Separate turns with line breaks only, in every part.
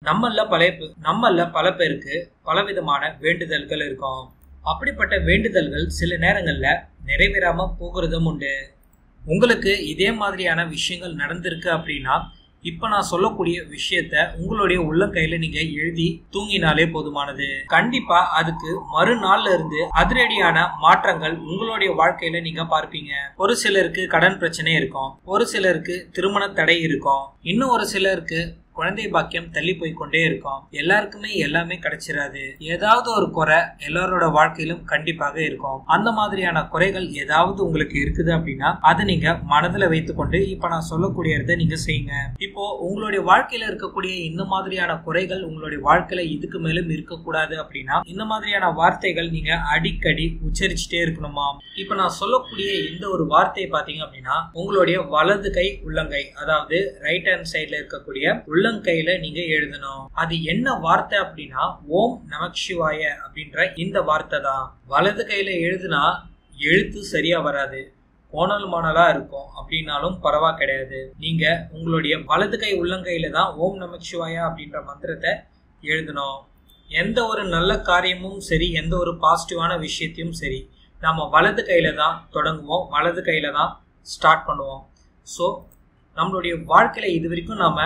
நம்மள பல பே- நம்மள பல பேருக்கு பலவிதமான வேண்டுதல்கள் இருக்கும் அப்படிப்பட்ட வேண்டுதல்கள் சில நேரங்கள்ல நிறைவேறாம போகிறதும் உண்டு உங்களுக்கு இதே மாதிரியான விஷயங்கள் நடந்திருக்கு அப்படின்னா இப்ப நான் சொல்லக்கூடிய விஷயத்த உங்களுடைய உள்ளங்கையில நீங்க எழுதி தூங்கினாலே போதுமானது கண்டிப்பா அதுக்கு மறுநாள்ல இருந்து அதிரடியான மாற்றங்கள் உங்களுடைய வாழ்க்கையில நீங்க பார்ப்பீங்க ஒரு சிலருக்கு கடன் பிரச்சனை இருக்கும் ஒரு சிலருக்கு திருமண தடை இருக்கும் இன்னும் ஒரு சிலருக்கு குழந்தை பாக்கியம் தள்ளி போய் கொண்டே இருக்கும் எல்லாருக்குமே எல்லாமே கிடைச்சிராது ஏதாவது ஒரு குறை எல்லாரோட வாழ்க்கையிலும் கண்டிப்பாக இருக்கும் அந்த மாதிரியான குறைகள் ஏதாவது உங்களுக்கு இருக்குது அப்படின்னா அதை நீங்க மனதுல வைத்துக்கொண்டு இப்ப நான் சொல்லக்கூடியதை நீங்க செய்யுங்க இப்போ உங்களுடைய வாழ்க்கையில இருக்கக்கூடிய இந்த மாதிரியான குறைகள் உங்களுடைய வாழ்க்கையில இதுக்கு மேலும் இருக்கக்கூடாது அப்படின்னா இந்த மாதிரியான வார்த்தைகள் நீங்க அடிக்கடி உச்சரிச்சுட்டே இருக்கணுமா இப்ப நான் சொல்லக்கூடிய இந்த ஒரு வார்த்தையை பாத்தீங்க அப்படின்னா உங்களுடைய வலது கை உள்ளங்கை அதாவது ரைட் ஹேண்ட் சைட்ல இருக்கக்கூடிய உள்ளங்கையில நீங்க எழுதணும் அது என்ன வார்த்தை அப்படின்னா ஓம் நமச்சிவாய அப்படின்ற இந்த வார்த்தை தான் வலது கையில எழுதுனா எழுத்து சரியா வராது கோணல் மாணலா இருக்கும் அப்படின்னாலும் பரவா கிடையாது நீங்க உங்களுடைய வலது கை உள்ளங்கையில தான் ஓம் நமச்சிவாயா அப்படின்ற மந்திரத்தை எழுதணும் எந்த ஒரு நல்ல காரியமும் சரி எந்த ஒரு பாசிட்டிவான விஷயத்தையும் சரி நம்ம வலது கையில தான் தொடங்குவோம் வலது கையில தான் ஸ்டார்ட் பண்ணுவோம் ஸோ நம்மளுடைய வாழ்க்கையில இது வரைக்கும் நாம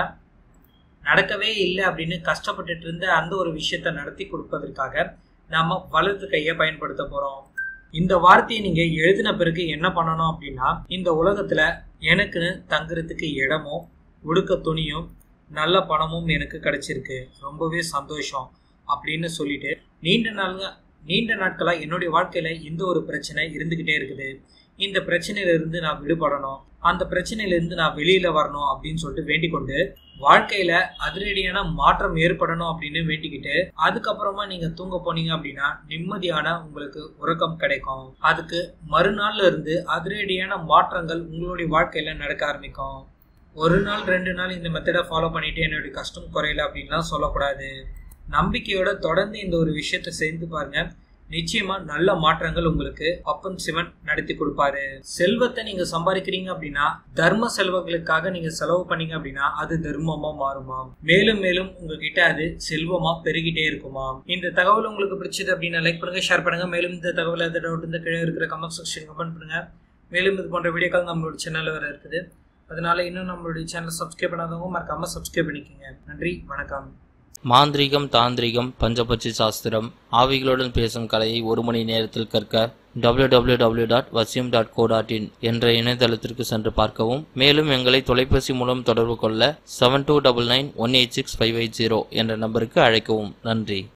நடக்கவே இல்லை அப்படின்னு கஷ்டப்பட்டுட்டு இருந்த அந்த ஒரு விஷயத்த நடத்தி கொடுப்பதற்காக நாம வலது கையை பயன்படுத்த போறோம் இந்த வார்த்தையை நீங்க எழுதின பிறகு என்ன பண்ணணும் அப்படின்னா இந்த உலகத்துல எனக்குன்னு தங்குறதுக்கு இடமும் உடுக்க துணியும் நல்ல பணமும் எனக்கு கிடைச்சிருக்கு ரொம்பவே சந்தோஷம் அப்படின்னு சொல்லிட்டு நீண்ட நாள் நீண்ட நாட்களா என்னுடைய வாழ்க்கையில இந்த ஒரு பிரச்சனை இருந்துகிட்டே இருக்குது இந்த பிரச்சனையில இருந்து நான் விடுபடணும் அந்த பிரச்சனையில இருந்து நான் வெளியில வரணும் அப்படின்னு சொல்லிட்டு வேண்டிக் கொண்டு வாழ்க்கையில அதிரடியான மாற்றம் ஏற்படணும் அப்படின்னு வேண்டிக்கிட்டு அதுக்கப்புறமா நீங்க தூங்க போனீங்க அப்படின்னா நிம்மதியான உங்களுக்கு உறக்கம் கிடைக்கும் அதுக்கு மறுநாள்ல இருந்து அதிரடியான மாற்றங்கள் உங்களுடைய வாழ்க்கையில நடக்க ஆரம்பிக்கும் ஒரு நாள் ரெண்டு நாள் இந்த மெத்தடை ஃபாலோ பண்ணிட்டு என்னுடைய கஷ்டம் குறையல அப்படின்லாம் சொல்லக்கூடாது நம்பிக்கையோட தொடர்ந்து இந்த ஒரு விஷயத்த செய்து பாருங்க நிச்சயமா நல்ல மாற்றங்கள் உங்களுக்கு அப்பன் சிவன் நடத்தி கொடுப்பாரு செல்வத்தை நீங்க சம்பாதிக்கிறீங்க அப்படின்னா தர்ம செல்வங்களுக்காக நீங்க செலவு பண்ணீங்க அப்படின்னா அது தர்மமா மாறுமாம் மேலும் மேலும் உங்ககிட்ட அது செல்வமா பெருகிட்டே இருக்குமாம் இந்த தகவல் உங்களுக்கு பிடிச்சது அப்படின்னா லைக் பண்ணுங்க ஷேர் பண்ணுங்க மேலும் இந்த தகவல் எதாவது டவுட் இந்த கீழே இருக்கிற கமெண்ட் செக்ஷன் கமெண்ட் பண்ணுங்க மேலும் இது போன்ற வீடியோக்கள் நம்மளோட சேனல்ல வர இருக்குது அதனால இன்னும் நம்மளுடைய சேனல் சப்ஸ்கிரைப் பண்ணாதவங்க மறக்காம சப்ஸ்கிரைப் பண்ணிக்கோங்க நன்றி வணக்கம்
மாந்திரீகம் தாந்திரிகம் பஞ்சபட்சி சாஸ்திரம் ஆவிகளுடன் பேசும் கலையை ஒரு மணி நேரத்தில் கற்க www.vasyum.co.in டாட் வசியம் டாட் கோ டாட் இன் என்ற இணையதளத்திற்கு சென்று பார்க்கவும் மேலும் எங்களை தொலைபேசி மூலம் தொடர்பு கொள்ள seven two double nine one eight six five eight zero என்ற நம்பருக்கு அழைக்கவும் நன்றி